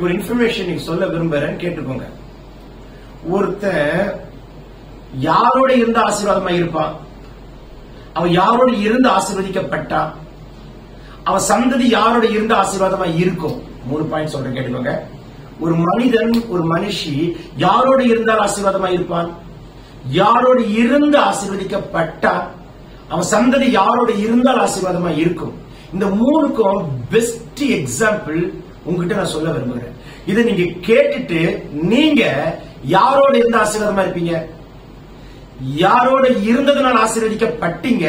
உங்களுக்கு ஒரு இன்ஃபர்மேஷன் நீங்க சொல்ல விரும்புறேன்னு கேட்டுக்கோங்க ஒருத்தன் யாரோட இருந்த ஆசீர்வாதமா இருப்பான் அவன் யாரோட இருந்து ஆசீர்வதிக்கப்பட்டா அவன் சந்ததி யாரோட இருந்த ஆசீர்வாதமா இருக்கும் மூணு பாயிண்ட் சொல்றேன் கேட்டுக்கோங்க ஒரு மனிதன் ஒரு மனுஷி யாரோட இருந்தால் ஆசீர்வாதமா இருப்பான் யாரோட இருந்து ஆசீர்வதிக்கப்பட்டா அவன் சந்ததி யாரோட இருந்தால் ஆசீர்வாதமா இருக்கும் இந்த மூணுக்கும் பெஸ்ட் எக்ஸாம்பிள் உங்ககிட்ட நான் சொல்ல விரும்புகிறேன் இதை நீங்க கேட்டுட்டு நீங்க யாரோட இருந்து ஆசீர்வாதமா இருப்பீங்க யாரோட இருந்ததுனால் ஆசீர்வதிக்கப்பட்டீங்க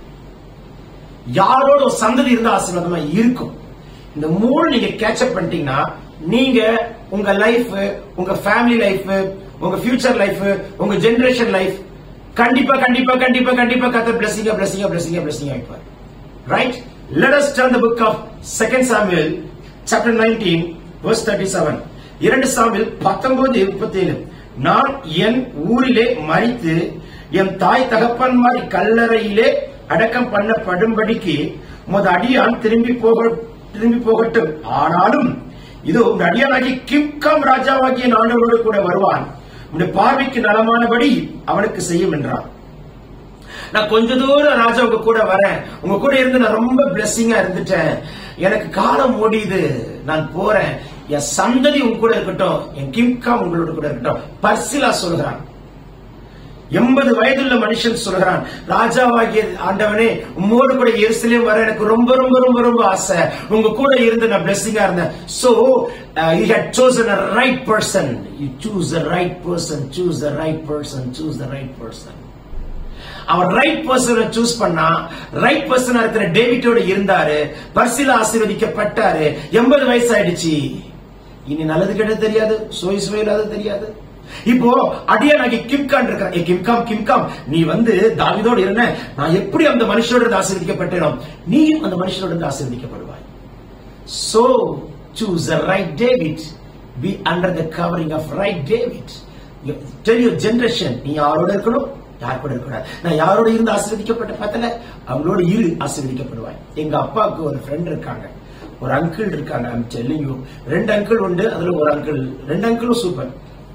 யாரோட ஒரு சந்ததி இருந்தா ஆசீர்வாதமா இருக்கும் இந்த மூணு நீங்க கேட்சப் பண்ணிட்டீங்கன்னா நீங்க உங்க லைஃப் உங்க ஃபேமிலி லைஃப் உங்க ஃபியூச்சர் லைஃப் உங்க ஜெனரேஷன் லைஃப் கண்டிப்பா கண்டிப்பா கண்டிப்பா கண்டிப்பா கத்த பிளஸிங்க பிளஸிங்க பிளஸிங்க பிளஸிங்க வைப்பார் right let us turn the book of second samuel chapter 19 verse 37 இரண்டு சாமுவேல் 19 37 நான் என் ஊரிலே மரித்து என் தாய் தகப்பன்மார் கல்லறையிலே அடக்கம் பண்ணப்படும்படிக்கு உமது அடியான் திரும்பி போக திரும்பி போகட்டும் ஆனாலும் இதோ உங்க அடியானாகி கிம்காம் ராஜாவாகிய நாடோடு கூட வருவான் உன்னுடைய பார்வைக்கு நலமானபடி அவனுக்கு செய்யும் என்றான் நான் கொஞ்ச தூரம் ராஜா உங்க கூட வரேன் உங்க கூட இருந்து நான் ரொம்ப பிளெஸ்ஸிங்கா இருந்துட்டேன் எனக்கு காலம் ஓடியுது நான் போறேன் என் சந்ததி உங்க கூட இருக்கட்டும் என் கிம்காம் உங்களோட கூட இருக்கட்டும் பர்சிலா சொல்கிறான் எண்பது வயதுள்ள மனுஷன் சொல்கிறான் ராஜாவாகிய ஆண்டவனே உம்மோடு கூட எருசலேம் வர எனக்கு ரொம்ப ரொம்ப ரொம்ப ரொம்ப ஆசை உங்க கூட இருந்து நான் பிளெஸிங்கா இருந்தேன் so you had chosen a right person you choose the right person choose the right person choose the right person அவர் ரைட் பர்சனை சூஸ் பண்ணா ரைட் பர்சனா இருக்கிற டேவிட்டோட இருந்தாரு பர்சில ஆசீர்வதிக்கப்பட்டாரு எண்பது வயசு ஆயிடுச்சு இனி நல்லது கெட்டது தெரியாது சோய் சுவையில்லாத தெரியாது இப்போ அடியானாகி கிம்கான் இருக்கான் ஏ கிம்காம் கிம்காம் நீ வந்து தாவிதோடு இருந்த நான் எப்படி அந்த மனுஷனோட இருந்து ஆசீர்வதிக்கப்பட்டேனோ நீயும் அந்த மனுஷனோட இருந்து ஆசீர்வதிக்கப்படுவாய் So choose the right David. Be under the covering of right David. You- Tell your generation நீ யாரோட இருக்கணும் யார் கூட இருக்கக்கூடாது நான் யாரோட இருந்து ஆசீர்வதிக்கப்பட்ட பார்த்தல அவங்களோட இரு ஆசீர்வதிக்கப்படுவாய் எங்க அப்பாவுக்கு ஒரு ஃப்ரெண்ட் இருக்காங்க ஒரு அங்கிள் இருக்காங்க ஐம் telling you ரெண்டு அங்கிள் உண்டு அதுல ஒரு அங்கிள் ரெண்டு அங்கிளும் சூப்பர்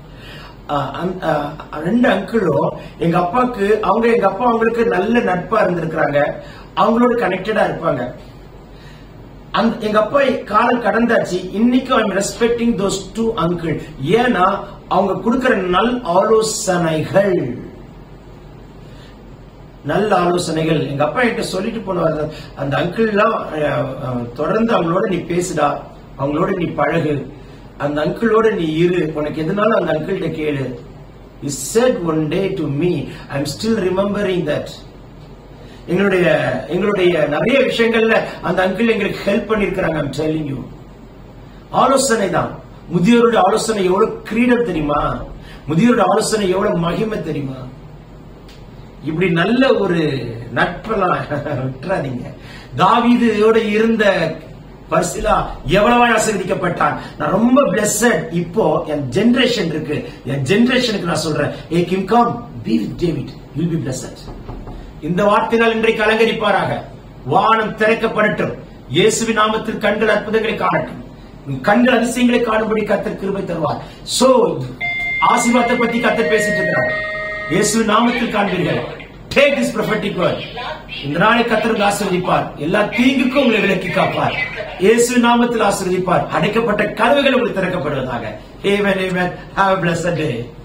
ரெண்டு அங்கிளும் எங்க அப்பாவுக்கு அவங்க எங்க அப்பா அவங்களுக்கு நல்ல நட்பா இருந்திருக்கிறாங்க அவங்களோட கனெக்டடா இருப்பாங்க அந்த எங்க அப்பா காலம் கடந்தாச்சு இன்னைக்கும் I'm respecting those two uncle ஏன்னா அவங்க கொடுக்கிற நல் ஆலோசனைகள் நல்ல ஆலோசனைகள் எங்க அப்பா என்கிட்ட சொல்லிட்டு போனவர் அந்த அங்கிள்லாம் தொடர்ந்து அவங்களோட நீ பேசுடா அவங்களோட நீ பழகு அந்த அங்கிளோட நீ இரு உனக்கு எதுனாலும் அந்த அங்கிள்கிட்ட கேளு is said one day to me I am still remembering that எங்களுடைய எங்களுடைய நிறைய விஷயங்கள்ல அந்த அங்கிள் எங்களுக்கு ஹெல்ப் பண்ணிருக்கிறாங்க ஐம் telling you ஆலோசனை தான் முதியோருடைய ஆலோசனை எவ்வளவு கிரீடம் தெரியுமா முதியோருடைய ஆலோசனை எவ்வளவு மகிமை தெரியுமா இப்படி நல்ல ஒரு நட்பெல்லாம் விட்டுறாதீங்க தாவீதோட இருந்த பர்சிலா எவ்வளவாய் ஆசீர்வதிக்கப்பட்டான் நான் ரொம்ப பிளஸட் இப்போ என் ஜெனரேஷன் இருக்கு என் ஜெனரேஷனுக்கு நான் சொல்றேன் ஏ கிம்காம் be with David will be blessed இந்த வார்த்தைகள் இன்றைக்கு அலங்கரிப்பாராக வானம் திறக்கப்படட்டும் இயேசுவின் நாமத்தில் கண்கள் அற்புதங்களை காணட்டும் உன் கண்கள் அதிசயங்களை காணும்படி கத்தர் கிருபை தருவார் சோ ஆசீர்வாதத்தை பத்தி கத்தர் பேசிட்டு இருக்கிறார் இயேசுவின் நாமத்தில் காண்பீர்கள் டேக் திஸ் prophetic word இந்த நாளை கத்தருக்கு ஆசீர்வதிப்பார் எல்லா தீங்குக்கும் உங்களை விலக்கி காப்பார் இயேசுவின் நாமத்தில் ஆசீர்வதிப்பார் அடைக்கப்பட்ட கதவுகள் உங்களுக்கு திறக்கப்படுவதாக Amen, amen. Have a blessed day.